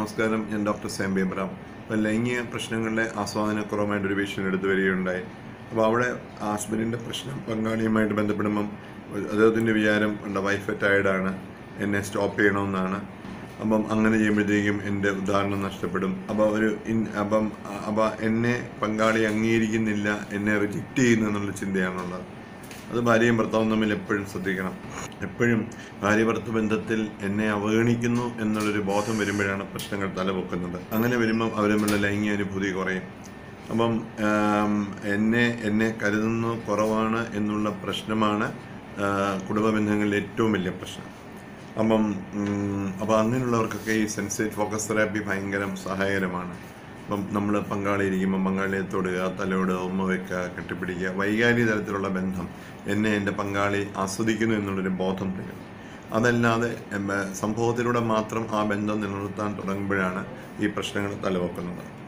നമസ്കാരം ഞാൻ doctor Sam ബേബ്രാം അപ്പോൾ ലൈംഗിക പ്രശ്നങ്ങളിലെ ആസ്വാദനക്കുറവുമായിട്ട് ഒരു പേഷ്യൻ്റ് എടുത്തു വരികയുണ്ടായി അപ്പോൾ അവിടെ ഹസ്ബൻഡിൻ്റെ പ്രശ്നം പങ്കാളിയുമായിട്ട് ബന്ധപ്പെടുമ്പം അദ്ദേഹത്തിൻ്റെ വിചാരം ഉണ്ട് വൈഫ് ടയർഡാണ് എന്നെ സ്റ്റോപ്പ് ചെയ്യണമെന്നാണ് അപ്പം അങ്ങനെ ചെയ്യുമ്പോഴത്തേക്കും എൻ്റെ ഉദാഹരണം നഷ്ടപ്പെടും അപ്പോൾ ഒരു ഇൻ അപ്പം അപ്പോൾ എന്നെ പങ്കാളി അംഗീകരിക്കുന്നില്ല എന്നെ റിജക്റ്റ് ചെയ്യുന്നു എന്നുള്ള ചിന്തയാണുള്ളത് അത് ഭാര്യയും ഭർത്താവും തമ്മിൽ എപ്പോഴും ശ്രദ്ധിക്കണം എപ്പോഴും ഭാര്യ ഭർത്തൃ ബന്ധത്തിൽ എന്നെ അവഗണിക്കുന്നു എന്നുള്ളൊരു ബോധം വരുമ്പോഴാണ് പ്രശ്നങ്ങൾ തലപൊക്കുന്നത് അങ്ങനെ വരുമ്പം അവർ തമ്മിലുള്ള ലൈംഗിക അനുഭൂതി കുറയും അപ്പം ആം, എന്നെ എന്നെ കരുതുന്നു കുറവാണ് എന്നുള്ള പ്രശ്നമാണ് ആ, കുടുംബ ബന്ധങ്ങളിലെ ഏറ്റവും വലിയ പ്രശ്നം അപ്പം ഉം, അപ്പം അങ്ങനെയുള്ളവർക്കൊക്കെ ഈ സെൻസേറ്റ് ഫോക്കസ് തെറാപ്പി ഭയങ്കര സഹായകരമാണ് അപ്പം നമ്മൾ പങ്കാളി ഇരിക്കുമ്പോൾ പങ്കാളിയെ തൊടുക തലോടുക ഉമ്മ വെക്കുക കെട്ടിപ്പിടിക്കുക വൈകാരിക തലത്തിലുള്ള ബന്ധം എന്നെ എൻ്റെ പങ്കാളി ആസ്വദിക്കുന്നു എന്നുള്ളൊരു ബോധം തരും അതല്ലാതെ എം, സംഭവത്തിലൂടെ മാത്രം ആ ബന്ധം നിലനിർത്താൻ തുടങ്ങുമ്പോഴാണ് ഈ പ്രശ്നങ്ങൾ തലവെക്കുന്നത്